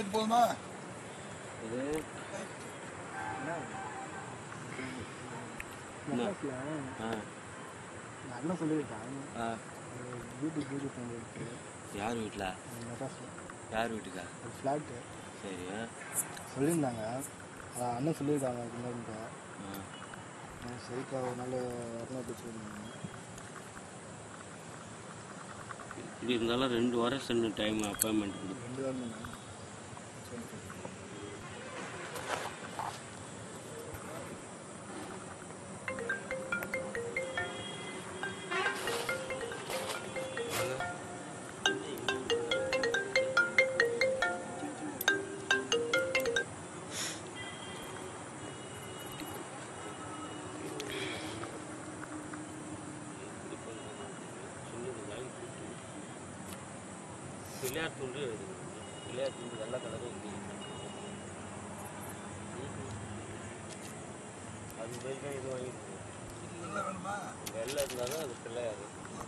இது போதுமா இது நெக்லஸ்ல ஆ எங்கள் அண்ணன் சொல்லியிருக்கான் ஆ வீட்டுக்கு பூஜை பண்ணிருக்கு யார் வீட்டில் மெட்ராஸில் யார் வீட்டுக்கா ஒரு ஃப்ளாட்டு சரி ஆ சொல்லியிருந்தாங்க அதான் அண்ணன் சொல்லியிருக்காங்க முன்னாடி ஆ சரிக்கா ஒரு நாள் வரணும் அப்படி சொல்லியிருந்தாங்க இப்படி இருந்தாலும் ரெண்டு வாரம் சென்று டைம் அப்பாயின்மெண்ட் கொடு ரெண்டு வாரம் தானே பிள்ளையார் துண்டு பிள்ளையார் துண்டு வெள்ளை கலரும் அது வரைக்கும் இது வாங்கிட்டு இல்லை வேணுமா வெள்ளை இருந்தால் தான் அது பிள்ளையார்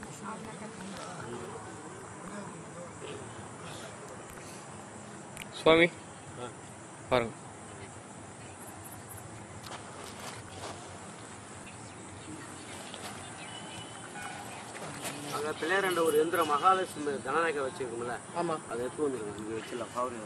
சுவாமி ஆ பாருங்க அங்கே பிள்ளையாரண்ட ஒரு எந்திர மகாலட்சுமி கணநாயக்க வச்சிருக்கோம்ல ஆமாம் அதை எடுத்து வந்துருக்கோம் இங்கே வச்சிடலாம் பவுரி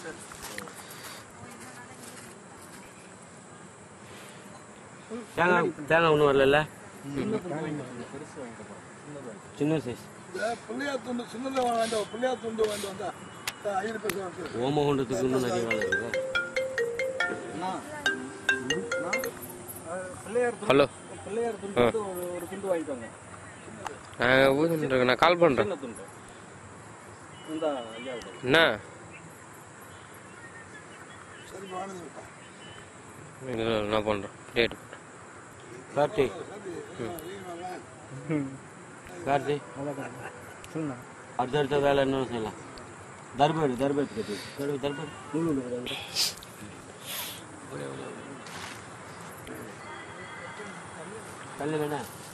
தேங்காய் தேங்காய் ஒன்றும் வரல பெருசு வாங்கிட்டு சின்ன சைஸ் இந்த பிள்ளையார் துண்டு சின்னதாக வேண்டாம் பிள்ளையார் துண்டு வாங்கிட்டு வந்தா ஐநூறு பேர் வாங்க ஓமகுண்டத்துக்கு இன்னும் நிறைய வேலை இருக்கு பிள்ளையார் ஹலோ பிள்ளையார் துண்டு வந்து ஒரு ஒரு துண்டு வாங்கிக்கோங்க நான் ஊதுன்றேன் நான் கால் பண்ணுறேன் சின்ன துண்டு இந்த ஐயா என்ன சரி வாங்கிட்டு விட்டா இல்லை இல்லை, நான் பண்ணுறேன் டேட் கார்த்தி கார்த்தி சொல்லுண்ணா அடுத்தடுத்த வேலை என்ன செய்யலாம் தர்பேடு தர்பேடு கட்டி தர்பேடு தர்பேடு நூல் நூல் கிடையாது கல் வேணா